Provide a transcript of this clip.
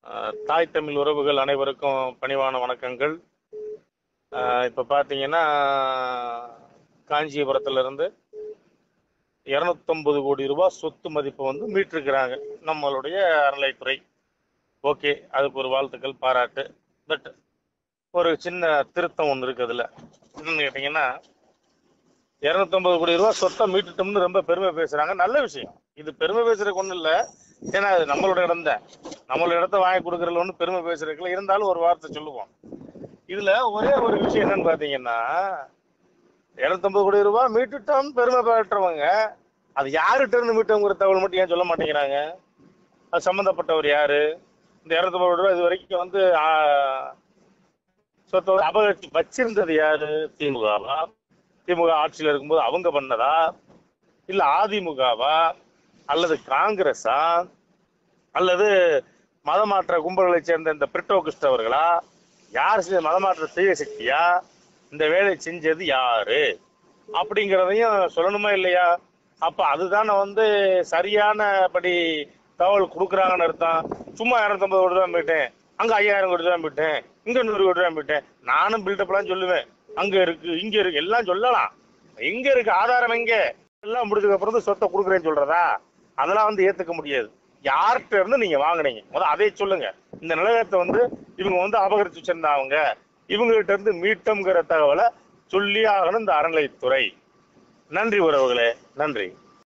அஹ், தாய் தமிழ் உறவுகள் அனைவருக்கும் பணிவான வணக்கங்கள் அஹ், இப்ப பாத்தீங்கன்னா காஞ்சிபுரத்துல இருந்து இருநூத்தொன்பது கோடி ரூபாய் சொத்து மதிப்பு வந்து மீட்டிருக்கிறாங்க நம்மளுடைய அறநிலைத்துறை ஓகே அதுக்கு ஒரு வாழ்த்துக்கள் பாராட்டு பட் ஒரு சின்ன திருத்தம் ஒன்று இருக்கு அதுல என்னன்னு கேட்டீங்கன்னா இருநூத்தொன்பது கோடி ரூபாய் சொத்தை மீட்டுட்டோம்னு ரொம்ப பெருமை பேசுறாங்க நல்ல விஷயம் இது பெருமை பேசுறதுக்கு ஒன்றும் இல்லை ஏன்னா அது நம்மளோட இடம் தான் நம்மளோட இடத்த வாங்கி கொடுக்கறதுல ஒன்றும் பெருமை பேசுறதுக்குல இருந்தாலும் ஒரு வார்த்தை சொல்லுவோம் இதுல ஒரே ஒரு விஷயம் என்னன்னு பாத்தீங்கன்னா இருநூத்தொன்பது கோடி ரூபாய் மீட்டுட்டோம் பெருமை பெற்றவங்க அது யாருகிட்ட இருந்து மீட்டோங்கிற தகவல் மட்டும் ஏன் சொல்ல மாட்டேங்கிறாங்க அது சம்பந்தப்பட்டவர் யாரு இந்த இருநூத்தொன்பது கோடி ரூபாய் இது வரைக்கும் வந்து ஆ, சொத்தை வந்து அபகரிச்சு வச்சிருந்தது யாரு திமுகவா திமுக ஆட்சியில் இருக்கும்போது அவங்க பண்ணதா இல்ல அதிமுகவா அல்லது காங்கிரஸா அல்லது மதமாற்ற கும்பல்களை சேர்ந்த இந்த பிரிட்டோ கிறிஸ்தவர்களா யார் செஞ்ச மதமாற்ற தீய சக்தியா இந்த வேலை செஞ்சது யாரு அப்படிங்கிறதையும் சொல்லணுமா இல்லையா அப்ப அதுதானே வந்து சரியானபடி தகவல் கொடுக்குறாங்கன்னு அர்த்தம் சும்மா இரநூத்தம்பது கோடி ரூபாய் போயிட்டேன் அங்க ஐயாயிரம் கோடி ரூபாய் போயிட்டேன் இங்க நூறு கோடி ரூபாய் போயிட்டேன் நானும் பில்டப்லாம் சொல்லுவேன் அங்க இருக்கு இங்க இருக்கு எல்லாம் சொல்லலாம் எங்க இருக்கு ஆதாரம் எங்க எல்லாம் முடிஞ்சதுக்கு அப்புறம் தான் சொத்தை கொடுக்குறேன்னு சொல்றதா அதெல்லாம் வந்து ஏத்துக்க முடியாது யார்கிட்ட இருந்து நீங்க வாங்குனீங்க முதல்ல அதை சொல்லுங்க இந்த நிலையத்தை வந்து இவங்க வந்து அபகரிச்சு வச்சிருந்தாங்க இவங்க கிட்ட இருந்து மீட்டம்ங்கிற தகவலை சொல்லி ஆகணும் இந்த அறநிலைத்துறை நன்றி உறவுகளே நன்றி